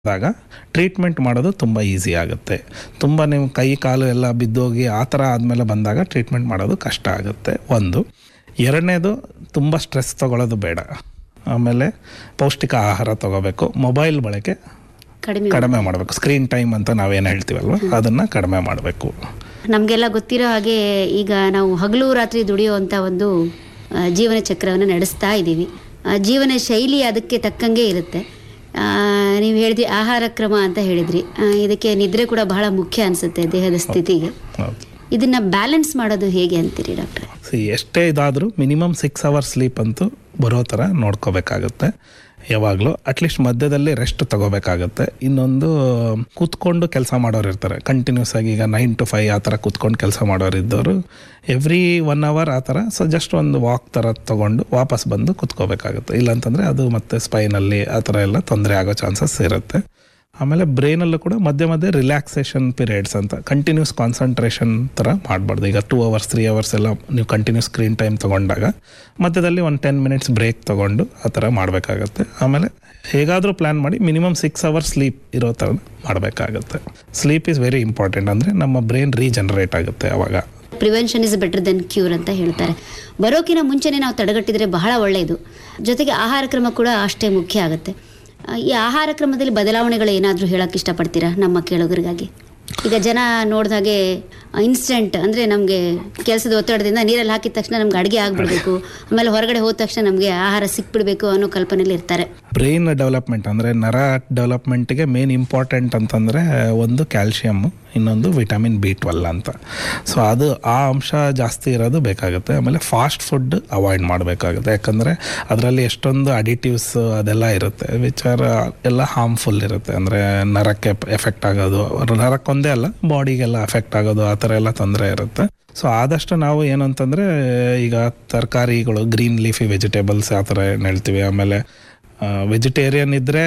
ಆದಾಗ ಟ್ರೀಟ್ಮೆಂಟ್ ಮಾಡೋದು ತುಂಬ ಈಸಿ ಆಗುತ್ತೆ ತುಂಬ ನೀವು ಕೈ ಕಾಲು ಎಲ್ಲ ಬಿದ್ದೋಗಿ ಆ ಥರ ಆದಮೇಲೆ ಬಂದಾಗ ಟ್ರೀಟ್ಮೆಂಟ್ ಮಾಡೋದು ಕಷ್ಟ ಆಗುತ್ತೆ ಒಂದು ಎರಡನೇದು ತುಂಬ ಸ್ಟ್ರೆಸ್ ತಗೊಳ್ಳೋದು ಬೇಡ ಆಮೇಲೆ ಪೌಷ್ಟಿಕ ಆಹಾರ ತಗೋಬೇಕು ಮೊಬೈಲ್ ಬಳಕೆ ಕಡಿಮೆ ಕಡಿಮೆ ಮಾಡಬೇಕು ಸ್ಕ್ರೀನ್ ಟೈಮ್ ಅಂತ ನಾವೇನು ಹೇಳ್ತೀವಲ್ವ ಅದನ್ನು ಕಡಿಮೆ ಮಾಡಬೇಕು ನಮಗೆಲ್ಲ ಗೊತ್ತಿರೋ ಹಾಗೆ ಈಗ ನಾವು ಹಗಲು ರಾತ್ರಿ ದುಡಿಯುವಂಥ ಒಂದು ಆ, ಜೀವನ ಚಕ್ರವನ್ನು ನಡೆಸ್ತಾ ಇದ್ದೀವಿ ಆ, ಜೀವನ ಶೈಲಿ ಅದಕ್ಕೆ ತಕ್ಕಂಗೆ ಇರುತ್ತೆ ಆ, ನೀವು ಹೇಳಿದ್ರಿ ಆಹಾರ ಕ್ರಮ ಅಂತ ಹೇಳಿದ್ರಿ ಆ, ಇದಕ್ಕೆ ನಿದ್ರೆ ಕೂಡ ಬಹಳ ಮುಖ್ಯ ಅನಿಸುತ್ತೆ ದೇಹದ ಸ್ಥಿತಿಗೆ ಹೌದು ಇದನ್ನ ಬ್ಯಾಲೆನ್ಸ್ ಮಾಡೋದು ಹೇಗೆ ಅಂತೀರಿ ಡಾಕ್ಟ್ರೆ ಸಿ ಎಷ್ಟೇ ಇದಾದರೂ ಮಿನಿಮಮ್ ಸಿಕ್ಸ್ ಅವರ್ಸ್ ಸ್ಲೀಪ್ ಅಂತೂ ಬರೋ ಥರ ನೋಡ್ಕೋಬೇಕಾಗುತ್ತೆ ಯಾವಾಗಲೂ ಅಟ್ಲೀಸ್ಟ್ ಮಧ್ಯದಲ್ಲಿ ರೆಸ್ಟ್ ತಗೋಬೇಕಾಗುತ್ತೆ ಇನ್ನೊಂದು ಕೂತ್ಕೊಂಡು ಕೆಲಸ ಮಾಡೋರು ಇರ್ತಾರೆ ಕಂಟಿನ್ಯೂಸ್ ಆಗಿ ಈಗ ನೈನ್ ಟು ಫೈವ್ ಆ ಥರ ಕೂತ್ಕೊಂಡು ಕೆಲಸ ಮಾಡೋರು ಇದ್ದವರು ಎವ್ರಿ ಒನ್ ಅವರ್ ಆ ಥರ ಸೊ ಜಸ್ಟ್ ಒಂದು ವಾಕ್ ಥರ ತೊಗೊಂಡು ವಾಪಸ್ ಬಂದು ಕೂತ್ಕೋಬೇಕಾಗುತ್ತೆ ಇಲ್ಲಾಂತಂದರೆ ಅದು ಮತ್ತೆ ಸ್ಪೈನಲ್ಲಿ ಆ ಥರ ಎಲ್ಲ ತೊಂದರೆ ಆಗೋ ಚಾನ್ಸಸ್ ಇರುತ್ತೆ ಆಮೇಲೆ ಬ್ರೈನಲ್ಲೂ ಕೂಡ ಮಧ್ಯೆ ಮಧ್ಯೆ ರಿಲ್ಯಾಕ್ಸೇಷನ್ ಪೀರಿಯಡ್ಸ್ ಅಂತ ಕಂಟಿನ್ಯೂಸ್ ಕಾನ್ಸಂಟ್ರೇಷನ್ ಥರ ಮಾಡಬಾರ್ದು ಈಗ ಟೂ ಅವರ್ಸ್ ತ್ರೀ ಅವರ್ಸ್ ಎಲ್ಲ ನೀವು ಕಂಟಿನ್ಯೂಸ್ ಸ್ಕ್ರೀನ್ ಟೈಮ್ ತೊಗೊಂಡಾಗ ಮಧ್ಯದಲ್ಲಿ ಒಂದು ಟೆನ್ ಮಿನಿಟ್ಸ್ ಬ್ರೇಕ್ ತೊಗೊಂಡು ಆ ಥರ ಮಾಡಬೇಕಾಗತ್ತೆ ಆಮೇಲೆ ಹೇಗಾದರೂ ಪ್ಲ್ಯಾನ್ ಮಾಡಿ ಮಿನಿಮಮ್ ಸಿಕ್ಸ್ ಅವರ್ಸ್ ಸ್ಲೀಪ್ ಇರೋ ಥರ ಮಾಡಬೇಕಾಗತ್ತೆ ಸ್ಲೀಪ್ ಈಸ್ ವೆರಿ ಇಂಪಾರ್ಟೆಂಟ್ ಅಂದರೆ ನಮ್ಮ ಬ್ರೈನ್ ರೀಜನರೇಟ್ ಆಗುತ್ತೆ ಅವಾಗ prevention is better than cure ಅಂತ ಹೇಳ್ತಾರೆ ಬರೋಕಿನ ಮುಂಚೆನೆ ನಾವು ತಡೆಗಟ್ಟಿದ್ರೆ ಬಹಳ ಒಳ್ಳೆಯದು ಜೊತೆಗೆ ಆಹಾರ ಕ್ರಮ ಕೂಡ ಅಷ್ಟೇ ಮುಖ್ಯ ಆಗುತ್ತೆ ಆ, ಈ ಆಹಾರ ಕ್ರಮದಲ್ಲಿ ಬದಲಾವಣೆಗಳು ಏನಾದರೂ ಹೇಳಕ್ಕೆ ಇಷ್ಟಪಡ್ತೀರಾ ನಮ್ಮ ಕೇಳುಗರಿಗಾಗಿ ಈಗ ಜನ ನೋಡಿದ ಹಾಗೆ ಇನ್ಸ್ಟೆಂಟ್ ಅಂದರೆ ನಮಗೆ ಕೆಲಸದ ಒತ್ತಡದಿಂದ ನೀರಲ್ಲಿ ಹಾಕಿದ ತಕ್ಷಣ ನಮ್ಗೆ ಅಡುಗೆ ಆಗಿಬಿಡ್ಬೇಕು ಆಮೇಲೆ ಹೊರಗಡೆ ಹೋದ ತಕ್ಷಣ ನಮಗೆ ಆಹಾರ ಸಿಕ್ಬಿಡ್ಬೇಕು ಅನ್ನೋ ಕಲ್ಪನೆಯಲ್ಲಿ ಇರ್ತಾರೆ ಬ್ರೈನ್ ಡೆವಲಪ್ಮೆಂಟ್ ಅಂದರೆ ನರ ಡೆವಲಪ್ಮೆಂಟ್ಗೆ ಮೇನ್ ಇಂಪಾರ್ಟೆಂಟ್ ಅಂತಂದರೆ ಒಂದು ಕ್ಯಾಲ್ಶಿಯಮ್ಮು ಇನ್ನೊಂದು ವಿಟಮಿನ್ ಬಿ ಟ್ವೆಲ್ ಅಂತ ಸೊ ಅದು ಆ ಅಂಶ ಜಾಸ್ತಿ ಇರೋದು ಬೇಕಾಗುತ್ತೆ ಆಮೇಲೆ ಫಾಸ್ಟ್ ಫುಡ್ ಅವಾಯ್ಡ್ ಮಾಡಬೇಕಾಗುತ್ತೆ ಯಾಕಂದರೆ ಅದರಲ್ಲಿ ಎಷ್ಟೊಂದು ಅಡಿಟಿವ್ಸ್ ಅದೆಲ್ಲ ಇರುತ್ತೆ ವಿಚ್ ಆರ್ ಎಲ್ಲ ಹಾರ್ಮ್ಫುಲ್ ಇರುತ್ತೆ ಅಂದರೆ ನರಕ್ಕೆ ಎಫೆಕ್ಟ್ ಆಗೋದು ನರಕ್ಕೊಂದೇ ಅಲ್ಲ ಬಾಡಿಗೆಲ್ಲ ಎಫೆಕ್ಟ್ ಆಗೋದು ಆ ಥರ ಎಲ್ಲ ತೊಂದರೆ ಇರುತ್ತೆ ಸೊ ಆದಷ್ಟು ನಾವು ಏನು ಅಂತಂದರೆ ಈಗ ತರಕಾರಿಗಳು ಗ್ರೀನ್ ಲೀಫಿ ವೆಜಿಟೇಬಲ್ಸ್ ಆ ಥರ ಏನು ಹೇಳ್ತೀವಿ ಆಮೇಲೆ ವೆಜಿಟೇರಿಯನ್ ಇದ್ದರೆ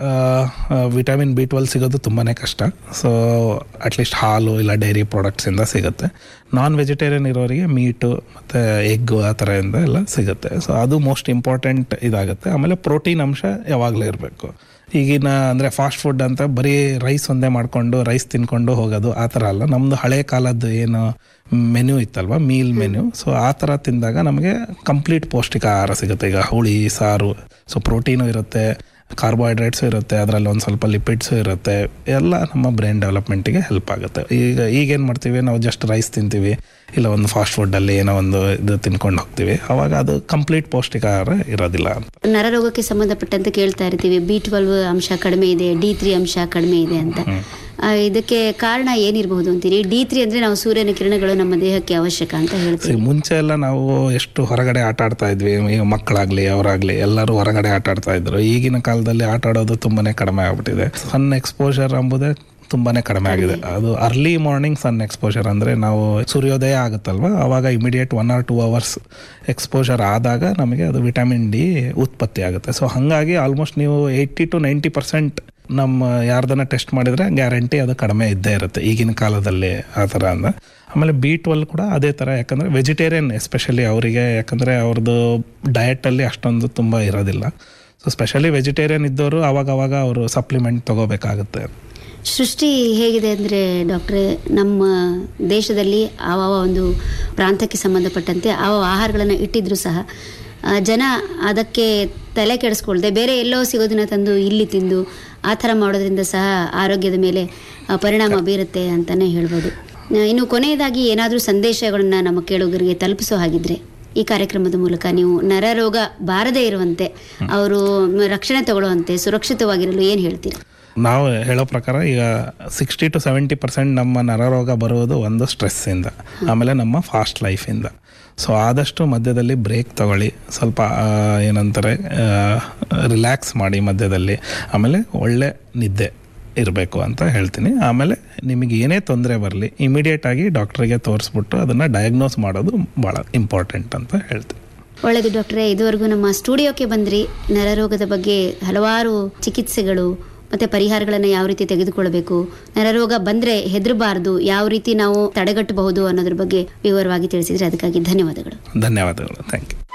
ವಿಟಮಿನ್ ಬಿ ಟ್ವೆಲ್ ಸಿಗೋದು ತುಂಬಾ ಕಷ್ಟ ಸೊ ಅಟ್ಲೀಸ್ಟ್ ಹಾಲು ಇಲ್ಲ ಡೈರಿ ಪ್ರಾಡಕ್ಟ್ಸಿಂದ ಸಿಗುತ್ತೆ ನಾನ್ ವೆಜಿಟೇರಿಯನ್ ಇರೋರಿಗೆ ಮೀಟು ಮತ್ತು ಎಗ್ಗು ಆ ಥರದಿಂದ ಎಲ್ಲ ಸಿಗುತ್ತೆ ಸೊ ಅದು ಮೋಸ್ಟ್ ಇಂಪಾರ್ಟೆಂಟ್ ಇದಾಗುತ್ತೆ ಆಮೇಲೆ ಪ್ರೋಟೀನ್ ಅಂಶ ಯಾವಾಗಲೂ ಇರಬೇಕು ಈಗಿನ ಅಂದರೆ ಫಾಸ್ಟ್ ಫುಡ್ ಅಂತ ಬರೀ ರೈಸ್ ಒಂದೇ ಮಾಡಿಕೊಂಡು ರೈಸ್ ತಿನ್ಕೊಂಡು ಹೋಗೋದು ಆ ಥರ ಅಲ್ಲ ನಮ್ಮದು ಹಳೆ ಕಾಲದ್ದು ಏನು ಮೆನ್ಯೂ ಇತ್ತಲ್ವ ಮೀಲ್ ಮೆನ್ಯೂ ಸೊ ಆ ಥರ ತಿಂದಾಗ ನಮಗೆ ಕಂಪ್ಲೀಟ್ ಪೌಷ್ಟಿಕ ಆಹಾರ ಸಿಗುತ್ತೆ ಈಗ ಹುಳಿ ಸಾರು ಸೊ ಪ್ರೋಟೀನು ಇರುತ್ತೆ ಕಾರ್ಬೋಹೈಡ್ರೇಟ್ಸು ಇರುತ್ತೆ ಅದರಲ್ಲಿ ಒಂದು ಸ್ವಲ್ಪ ಲಿಪಿಡ್ಸು ಇರುತ್ತೆ ಎಲ್ಲ ನಮ್ಮ ಬ್ರೈನ್ ಡೆವಲಪ್ಮೆಂಟಿಗೆ ಹೆಲ್ಪ್ ಆಗುತ್ತೆ ಈಗ ಈಗೇನು ಮಾಡ್ತೀವಿ ನಾವು ಜಸ್ಟ್ ರೈಸ್ ತಿಂತೀವಿ ಇಲ್ಲ ಒಂದು ಫಾಸ್ಟ್ ಫುಡ್ಡಲ್ಲಿ ಏನೋ ಒಂದು ಇದು ತಿನ್ಕೊಂಡು ಹೋಗ್ತೀವಿ ಅವಾಗ ಅದು ಕಂಪ್ಲೀಟ್ ಪೌಷ್ಟಿಕ ಆಹಾರ ಇರೋದಿಲ್ಲ ಅಂತ ನರರೋಗಕ್ಕೆ ಸಂಬಂಧಪಟ್ಟಂತೆ ಕೇಳ್ತಾ ಇರ್ತೀವಿ ಬಿ ಟ್ವೆಲ್ವ್ ಅಂಶ ಕಡಿಮೆ ಇದೆ ಡಿ ತ್ರೀ ಅಂಶ ಕಡಿಮೆ ಇದೆ ಅಂತ ಆ, ಇದಕ್ಕೆ ಕಾರಣ ಏನಿರಬಹುದು ಅಂತೀರಿ ಡಿ ತ್ರೀ ಅಂದ್ರೆ ನಾವು ಸೂರ್ಯನ ಕಿರಣಗಳು ನಮ್ಮ ದೇಹಕ್ಕೆ ಅವಶ್ಯಕ ಅಂತ See, ಹೇಳ್ತೀವಿ ಮುಂಚೆ ಎಲ್ಲ ನಾವು ಎಷ್ಟು ಹೊರಗಡೆ ಆಟ ಆಡ್ತಾ ಇದ್ವಿ ಈಗ ಮಕ್ಕಳಾಗ್ಲಿ ಅವರಾಗ್ಲಿ ಎಲ್ಲರೂ ಹೊರಗಡೆ ಆಟ ಆಡ್ತಾ ಇದ್ರು ಈಗಿನ ಕಾಲದಲ್ಲಿ ಆಟ ಆಡೋದು ತುಂಬಾನೇ ಕಡಿಮೆ ಆಗ್ಬಿಟ್ಟಿದೆ ಸನ್ ಎಕ್ಸ್ಪೋಜರ್ ಎಂಬುದೇ ತುಂಬಾನೇ ಕಡಿಮೆ ಆಗಿದೆ ಅದು ಅರ್ಲಿ ಮಾರ್ನಿಂಗ್ ಸನ್ ಎಕ್ಸ್ಪೋಜರ್ ಅಂದ್ರೆ ನಾವು ಸೂರ್ಯೋದಯ ಆಗುತ್ತಲ್ವ ಅವಾಗ immediate one or two hours exposure ಆದಾಗ ನಮಗೆ ಅದು ವಿಟಮಿನ್ ಡಿ ಉತ್ಪತ್ತಿ ಆಗುತ್ತೆ ಸೊ ಹಾಗಾಗಿ ಆಲ್ಮೋಸ್ಟ್ ನೀವು ಏಯ್ಟಿ ಟು ನೈಂಟಿ ಪರ್ಸೆಂಟ್ ನಮ್ಮ ಯಾರ್ದನ್ನ ಟೆಸ್ಟ್ ಮಾಡಿದ್ರೆ ಗ್ಯಾರಂಟಿ ಅದು ಕಡಿಮೆ ಇದ್ದೇ ಇರುತ್ತೆ ಈಗಿನ ಕಾಲದಲ್ಲಿ ಆ ಥರ ಅಂದ ಆಮೇಲೆ ಬಿ ಟ್ವೆಲ್ ಕೂಡ ಅದೇ ಥರ ಯಾಕಂದರೆ ವೆಜಿಟೇರಿಯನ್ ಎಸ್ಪೆಷಲಿ ಅವರಿಗೆ ಯಾಕಂದರೆ ಅವ್ರದ್ದು ಡಯಟಲ್ಲಿ ಅಷ್ಟೊಂದು ತುಂಬ ಇರೋದಿಲ್ಲ ಸೊ ಸ್ಪೆಷಲಿ ವೆಜಿಟೇರಿಯನ್ ಇದ್ದವರು ಅವಾಗ ಅವಾಗ ಅವರು ಸಪ್ಲಿಮೆಂಟ್ ತಗೋಬೇಕಾಗುತ್ತೆ ಸೃಷ್ಟಿ ಹೇಗಿದೆ ಅಂದರೆ ಡಾಕ್ಟ್ರೆ ನಮ್ಮ ದೇಶದಲ್ಲಿ ಆವ ಒಂದು ಪ್ರಾಂತಕ್ಕೆ ಸಂಬಂಧಪಟ್ಟಂತೆ ಆವ ಆಹಾರಗಳನ್ನು ಇಟ್ಟಿದ್ರು ಸಹ ಆ, ಜನ ಅದಕ್ಕೆ ತಲೆ ಕೆಡಿಸ್ಕೊಳ್ದೆ ಬೇರೆ ಎಲ್ಲೋ ಸಿಗೋದನ್ನ ತಂದು ಇಲ್ಲಿ ತಿಂದು ಆ ಥರ ಮಾಡೋದ್ರಿಂದ ಸಹ ಆರೋಗ್ಯದ ಮೇಲೆ ಆ, ಪರಿಣಾಮ ಬೀರುತ್ತೆ ಅಂತಲೇ ಹೇಳ್ಬೋದು ಆ, ಇನ್ನು ಕೊನೆಯದಾಗಿ ಏನಾದರೂ ಸಂದೇಶಗಳನ್ನು ನಮ್ಮ ಕೇಳುಗರಿಗೆ ತಲುಪಿಸೋ ಹಾಗಿದ್ರೆ ಈ ಕಾರ್ಯಕ್ರಮದ ಮೂಲಕ ನೀವು ನರರೋಗ ಬಾರದೇ ಇರುವಂತೆ ಅವರು ರಕ್ಷಣೆ ತಗೊಳ್ಳುವಂತೆ ಸುರಕ್ಷಿತವಾಗಿರಲು ಏನು ಹೇಳ್ತೀರಾ ನಾವು ಹೇಳೋ ಪ್ರಕಾರ ಈಗ ಸಿಕ್ಸ್ಟಿ ಟು ಸೆವೆಂಟಿ ಪರ್ಸೆಂಟ್ ನಮ್ಮ ನರರೋಗ ಬರುವುದು ಒಂದು ಸ್ಟ್ರೆಸ್ಸಿಂದ ಆಮೇಲೆ ನಮ್ಮ ಫಾಸ್ಟ್ ಲೈಫಿಂದ ಸೊ ಆದಷ್ಟು ಮಧ್ಯದಲ್ಲಿ ಬ್ರೇಕ್ ತಗೊಳ್ಳಿ ಸ್ವಲ್ಪ ಆ, ಏನಂತಾರೆ ರಿಲ್ಯಾಕ್ಸ್ ಮಾಡಿ ಮಧ್ಯದಲ್ಲಿ ಆಮೇಲೆ ಒಳ್ಳೆ ನಿದ್ದೆ ಇರಬೇಕು ಅಂತ ಹೇಳ್ತೀನಿ ಆಮೇಲೆ ನಿಮಗೆ ಏನೇ ತೊಂದರೆ ಬರಲಿ ಇಮಿಡಿಯೇಟ್ ಆಗಿ ಡಾಕ್ಟ್ರಿಗೆ ತೋರಿಸ್ಬಿಟ್ಟು ಅದನ್ನು ಡಯಾಗ್ನೋಸ್ ಮಾಡೋದು ಭಾಳ ಇಂಪಾರ್ಟೆಂಟ್ ಅಂತ ಹೇಳ್ತೀನಿ ಒಳ್ಳೆಯದು ಡಾಕ್ಟ್ರೆ ಇದುವರೆಗೂ ನಮ್ಮ ಸ್ಟುಡಿಯೋಕ್ಕೆ ಬಂದ್ರಿ ನರರೋಗದ ಬಗ್ಗೆ ಹಲವಾರು ಚಿಕಿತ್ಸೆಗಳು ಮತ್ತೆ ಪರಿಹಾರಗಳನ್ನು ಯಾವ ರೀತಿ ತೆಗೆದುಕೊಳ್ಳಬೇಕು ನರರೋಗ ಬಂದ್ರೆ ಹೆದರಬಾರದು ಯಾವ ರೀತಿ ನಾವು ತಡೆಗಟ್ಟಬಹುದು ಅನ್ನೋದ್ರ ಬಗ್ಗೆ ವಿವರವಾಗಿ ತಿಳಿಸಿದ್ರೆ ಅದಕ್ಕಾಗಿ ಧನ್ಯವಾದಗಳು ಧನ್ಯವಾದಗಳು ಥ್ಯಾಂಕ್ ಯು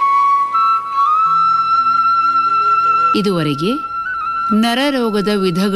ಇದುವರೆಗೆ ನರರೋಗದ ವಿಧಗಳು